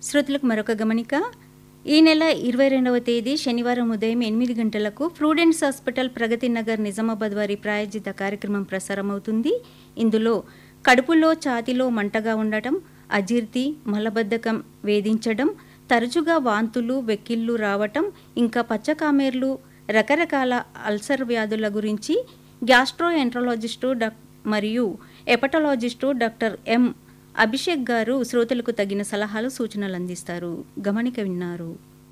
శ్రోతలకు మరొక గమనిక ఈ నెల ఇరవై రెండవ తేదీ శనివారం ఉదయం ఎనిమిది గంటలకు ఫ్రూడెన్స్ హాస్పిటల్ ప్రగతి నగర్ నిజామాబాద్ వారి ప్రాయోజిత కార్యక్రమం ప్రసారమవుతుంది ఇందులో కడుపులో ఛాతిలో మంటగా ఉండటం అజీర్తి మలబద్ధకం వేధించడం తరచుగా వాంతులు వెక్కిళ్ళు రావటం ఇంకా పచ్చకామేర్లు రకరకాల అల్సర్ వ్యాధుల గురించి గ్యాస్ట్రో ఎంట్రాలజిస్టు డాక్ మరియు ఎపటాలజిస్టు డాక్టర్ ఎం అభిషేక్ గారు శ్రోతలకు తగిన సలహాలు సూచనలు అందిస్తారు గమనిక విన్నారు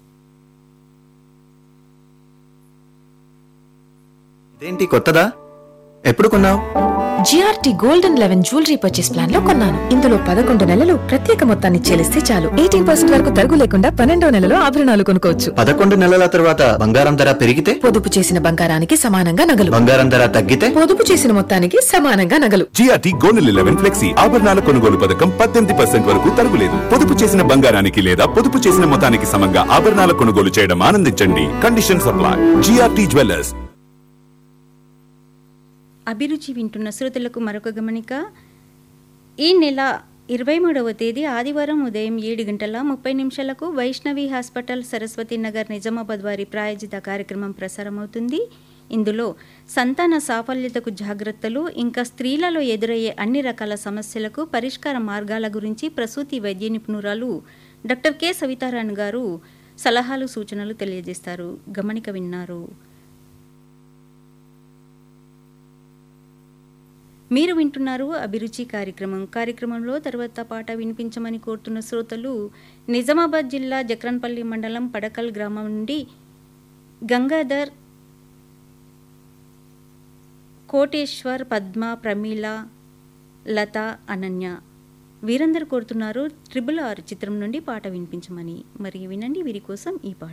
ఇదేంటి కొత్తదా ఎప్పుడు కొన్నావు GRT golden eleven jewellery purchase plan లో కొన్నాను ఇందులో పదకొండు నెలలు ప్రత్యేక మొత్తాన్ని చెల్లిస్తే చాలు ఎయిటీన్ పర్సెంట్ వరకు తరుగు లేకుండా పన్నెండో నెలలో ఆభరణాలు కొనుక్కోవచ్చు పదకొండు నెలల తర్వాత బంగారం ధర పెరిగితే పొదుపు చేసిన బంగారానికి సమానంగా నగలు బంగారం ధర తగ్గితే పొదుపు చేసిన మొత్తానికి సమానంగా నగలు జిఆర్టీ గోల్డ్ లెవెన్ ఫ్లెక్సీ ఆభరణాల కొనుగోలు పథకం పద్దెనిమిది పర్సెంట్ వరకు తరుగులేదు పొదుపు చేసిన బంగారానికి లేదా పొదుపు చేసిన మొత్తానికి సమంగా ఆభరణాల కొనుగోలు చేయడం ఆనందించండి కండిషన్ సప్లై జిఆర్టీ జ్యువెలర్స్ అభిరుచి వింటున్న శ్రోతలకు మరొక గమనిక ఈ నెల ఇరవై మూడవ తేదీ ఆదివారం ఉదయం ఏడు గంటల ముప్పై నిమిషాలకు వైష్ణవి హాస్పిటల్ సరస్వతి నగర్ నిజామాబాద్ వారి ప్రాయోజిత కార్యక్రమం ప్రసారమవుతుంది ఇందులో సంతాన సాఫల్యతకు జాగ్రత్తలు ఇంకా స్త్రీలలో ఎదురయ్యే అన్ని రకాల సమస్యలకు పరిష్కార మార్గాల గురించి ప్రసూతి వైద్య నిపుణురాలు డాక్టర్ కె సవితారాణ్ గారు సలహాలు సూచనలు తెలియజేస్తారు గమనిక విన్నారు మీరు వింటున్నారు అభిరుచి కార్యక్రమం కార్యక్రమంలో తర్వాత పాట వినిపించమని కోరుతున్న శ్రోతలు నిజామాబాద్ జిల్లా జక్రన్పల్లి మండలం పడకల్ గ్రామం నుండి గంగాధర్ కోటేశ్వర్ పద్మ ప్రమీల లత అనన్య వీరందరూ కోరుతున్నారు ట్రిపుల్ ఆర్ చిత్రం నుండి పాట వినిపించమని మరి వినండి వీరి కోసం ఈ పాట